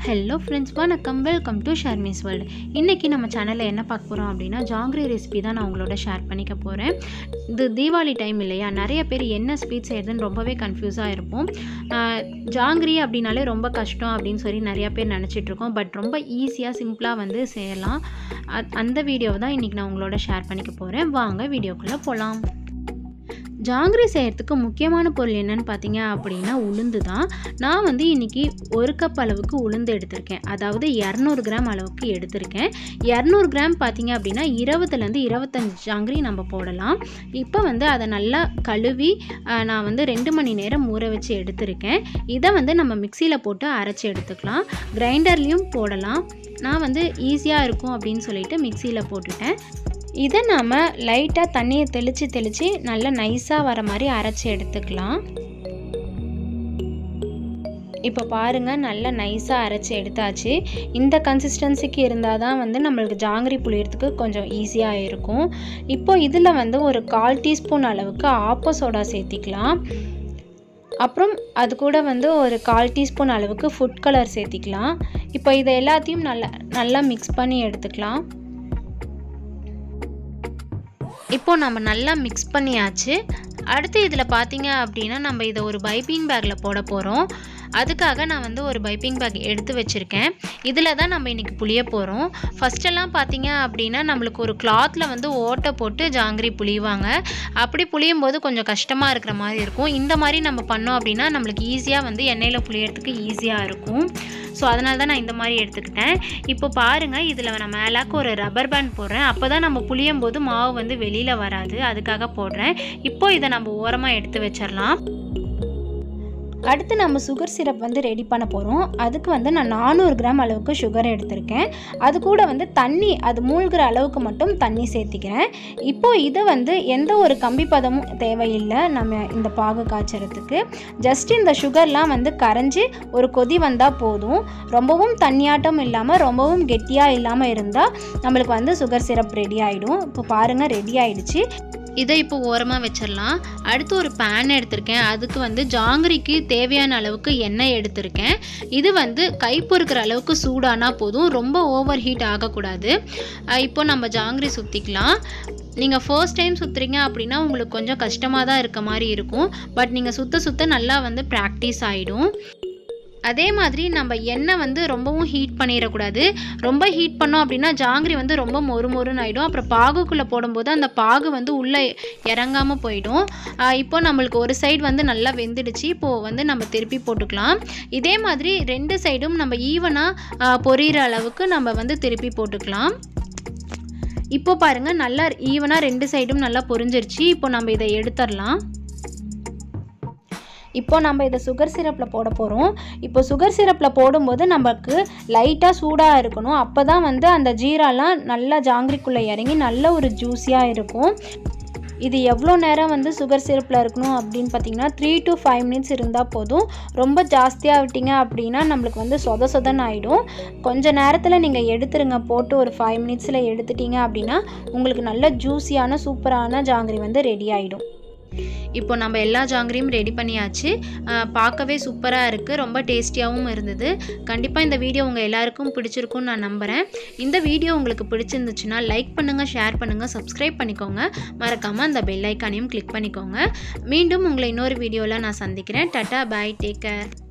hello friends வணக்கம் welcome to Sharmi's world இன்றைக்கி நம்ம சேனலில் என்ன பார்க்க போகிறோம் அப்படின்னா ஜாங்கிரி ரெசிபி தான் நான் உங்களோட ஷேர் பண்ணிக்க போகிறேன் இது தீபாவளி டைம் இல்லையா நிறைய பேர் என்ன ஸ்வீட் செய்யறதுன்னு ரொம்பவே கன்ஃபியூஸாக இருப்போம் ஆஹ், ஜாங்கிரி அப்படின்னாலே ரொம்ப கஷ்டம் அப்படின்னு சொல்லி நிறையா பேர் நினச்சிட்டு இருக்கோம் பட் ரொம்ப ஈஸியாக சிம்பிளாக வந்து செய்யலாம் அ- அந்த வீடியோவை தான் இன்றைக்கி நான் உங்களோட ஷேர் பண்ணிக்க போகிறேன் வாங்க வீடியோக்குள்ளே போகலாம் ஜாங்கிரி செய்கிறதுக்கு முக்கியமான பொருள் என்னன்னு பார்த்தீங்க அப்படின்னா உளுந்து தான் நான் வந்து இன்றைக்கி ஒரு கப் அளவுக்கு உளுந்து எடுத்திருக்கேன் அதாவது இரநூறு கிராம் அளவுக்கு எடுத்திருக்கேன் இரநூறு கிராம் பார்த்தீங்க அப்படின்னா இருபதுலேருந்து இருபத்தஞ்சி ஜாங்கிரி நம்ம போடலாம் இப்போ வந்து அதை நல்லா கழுவி ஆஹ், நான் வந்து ரெண்டு மணி நேரம் ஊற வச்சு எடுத்திருக்கேன் இதை வந்து நம்ம மிக்சியில் போட்டு அரைச்சி எடுத்துக்கலாம் கிரைண்டர்லேயும் போடலாம் நான் வந்து ஈஸியாக இருக்கும் அப்படின்னு சொல்லிட்டு மிக்சியில் போட்டுட்டேன் இதை நாம் லைட்டாக தண்ணியை தெளித்து தெளித்து நல்லா நைஸாக வர மாதிரி அரைச்சி எடுத்துக்கலாம் இப்போ பாருங்கள் நல்லா நைஸாக அரைச்சி எடுத்தாச்சு இந்த கன்சிஸ்டன்சிக்கு இருந்தால் தான் வந்து நம்மளுக்கு ஜாங்கிரி புளியறதுக்கு கொஞ்சம் ஈஸியாக இருக்கும் இப்போ இதில் வந்து ஒரு கால் டீஸ்பூன் அளவுக்கு ஆப்போ சோடா சேர்த்திக்கலாம் அப்புறம் அது கூட வந்து ஒரு கால் டீஸ்பூன் அளவுக்கு ஃபுட் கலர் சேர்த்திக்கலாம் இப்போ இதை எல்லாத்தையும் நல்லா நல்லா மிக்ஸ் பண்ணி எடுத்துக்கலாம் இப்போ நம்ம நல்லா மிக்ஸ் பண்ணியாச்சு அடுத்து இதில் பார்த்தீங்க அப்படின்னா நம்ம இதை ஒரு பைப்பிங் பேக்கில் போட போகிறோம் அதுக்காக நான் வந்து ஒரு பைப்பிங் பேக் எடுத்து வச்சுருக்கேன் இதில் தான் நம்ம இன்றைக்கி புளிய போகிறோம் ஃபஸ்ட்டெல்லாம் பார்த்தீங்க அப்படின்னா நம்மளுக்கு ஒரு கிளாத்தில் வந்து ஓட்டை போட்டு ஜாங்கிரி புளிவாங்க அப்படி புளியும் போது கொஞ்சம் கஷ்டமாக இருக்கிற மாதிரி இருக்கும் இந்த மாதிரி நம்ம பண்ணோம் அப்படின்னா நம்மளுக்கு ஈஸியாக வந்து எண்ணெயில் புளியறதுக்கு ஈஸியாக இருக்கும் ஸோ அதனால தான் நான் இந்த மாதிரி எடுத்துக்கிட்டேன் இப்போ பாருங்கள் இதில் நான் மேலாக்க ஒரு ரப்பர் பேண்ட் போடுறேன் அப்போ தான் நம்ம புளியும் போது மாவு வந்து வெளியில் வராது அதுக்காக போடுறேன் இப்போ இதை நம்ம ஓரமாக எடுத்து வச்சிடலாம் அடுத்து நம்ம சுகர் சிரப் வந்து ரெடி பண்ண போகிறோம் அதுக்கு வந்து நான் நானூறு கிராம் அளவுக்கு சுகர் எடுத்திருக்கேன் அது கூட வந்து தண்ணி அது மூழ்கிற அளவுக்கு மட்டும் தண்ணி சேர்த்திக்கிறேன் இப்போ இதை வந்து எந்த ஒரு கம்பி பதமும் தேவையில்லை நம்ம இந்த பாகு காய்ச்சறதுக்கு ஜஸ்ட் இந்த சுகர்லாம் வந்து கரைஞ்சி ஒரு கொதி வந்தால் போதும் ரொம்பவும் தண்ணியாட்டம் இல்லாமல் ரொம்பவும் கெட்டியாக இல்லாமல் இருந்தால் நம்மளுக்கு வந்து சுகர் சிரப் ரெடி ஆகிடும் இப்போ பாருங்கள் ரெடி ஆயிடுச்சு இதை இப்போ ஓரமாக வச்சிடலாம் அடுத்து ஒரு பேன் எடுத்திருக்கேன் அதுக்கு வந்து ஜாங்கிரிக்கு தேவையான அளவுக்கு எண்ணெய் எடுத்திருக்கேன் இது வந்து கை பொறுக்கிற அளவுக்கு சூடானா போதும் ரொம்ப ஓவர் ஹீட் ஆகக்கூடாது அஹ் இப்போ நம்ம ஜாங்கிரி சுற்றிக்கலாம் நீங்கள் ஃபர்ஸ்ட் டைம் சுற்றுறீங்க அப்படின்னா உங்களுக்கு கொஞ்சம் கஷ்டமாக தான் இருக்க மாதிரி இருக்கும் பட் நீங்கள் சுற்ற சுற்ற நல்லா வந்து ப்ராக்டிஸ் ஆகிடும் அதே மாதிரி நம்ம எண்ணெய் வந்து ரொம்பவும் ஹீட் பண்ணிடக்கூடாது ரொம்ப ஹீட் பண்ணோம் அப்படின்னா ஜாங்கிரி வந்து ரொம்ப மொறு மொறுன்னு ஆகிடும் அப்புறம் பாகுக்குள்ளே போடும்போது அந்த பாகு வந்து உள்ளே இறங்காமல் போயிடும் ஆஹ் இப்போ நம்மளுக்கு ஒரு சைடு வந்து நல்லா வெந்துடுச்சு இப்போது வந்து நம்ம திருப்பி போட்டுக்கலாம் இதே மாதிரி ரெண்டு சைடும் நம்ம ஈவனாக பொரியிற அளவுக்கு நம்ம வந்து திருப்பி போட்டுக்கலாம் இப்போ பாருங்கள் நல்லா ஈவனாக ரெண்டு சைடும் நல்லா பொரிஞ்சிருச்சு இப்போ நம்ம இதை எடுத்துடலாம் இப்போ நம்ம இதை சுகர் சிரப்பில் போட போகிறோம் இப்போ சுகர் சிரப்பில் போடும்போது நமக்கு லைட்டாக சூடாக இருக்கணும் அப்போ தான் வந்து அந்த ஜீராலாம் நல்லா ஜாங்கிரிக்குள்ளே இறங்கி நல்ல ஒரு ஜூஸியாக இருக்கும் இது எவ்வளோ நேரம் வந்து சுகர் சிரப்பில் இருக்கணும் அப்படின்னு பார்த்தீங்கன்னா த்ரீ டு ஃபைவ் மினிட்ஸ் இருந்தால் போதும் ரொம்ப ஜாஸ்தியாக விட்டீங்க அப்படின்னா நம்மளுக்கு வந்து சொத சொதன்னு ஆகிடும் கொஞ்ச நேரத்தில் நீங்கள் எடுத்துருங்க போட்டு ஒரு ஃபைவ் மினிட்ஸில் எடுத்துட்டீங்க அப்படின்னா உங்களுக்கு நல்ல ஜூஸியான சூப்பரான ஜாங்கிரி வந்து ரெடி ஆகிடும் இப்போ நம்ம எல்லா ஜாங்கிரியும் ரெடி பண்ணியாச்சு அஹ் பார்க்கவே சூப்பராக இருக்குது ரொம்ப டேஸ்டியாகவும் இருந்தது கண்டிப்பாக இந்த வீடியோ உங்கள் எல்லாருக்கும் பிடிச்சிருக்கும்னு நான் நம்புகிறேன் இந்த வீடியோ உங்களுக்கு பிடிச்சிருந்துச்சுன்னா லைக் பண்ணுங்கள் ஷேர் பண்ணுங்கள் சப்ஸ்கிரைப் பண்ணிக்கோங்க மறக்காமல் அந்த பெல் ஐக்கானையும் கிளிக் பண்ணிக்கோங்க மீண்டும் உங்களை இன்னொரு வீடியோவில் நான் சந்திக்கிறேன் டட்டா பை டேக் கேர்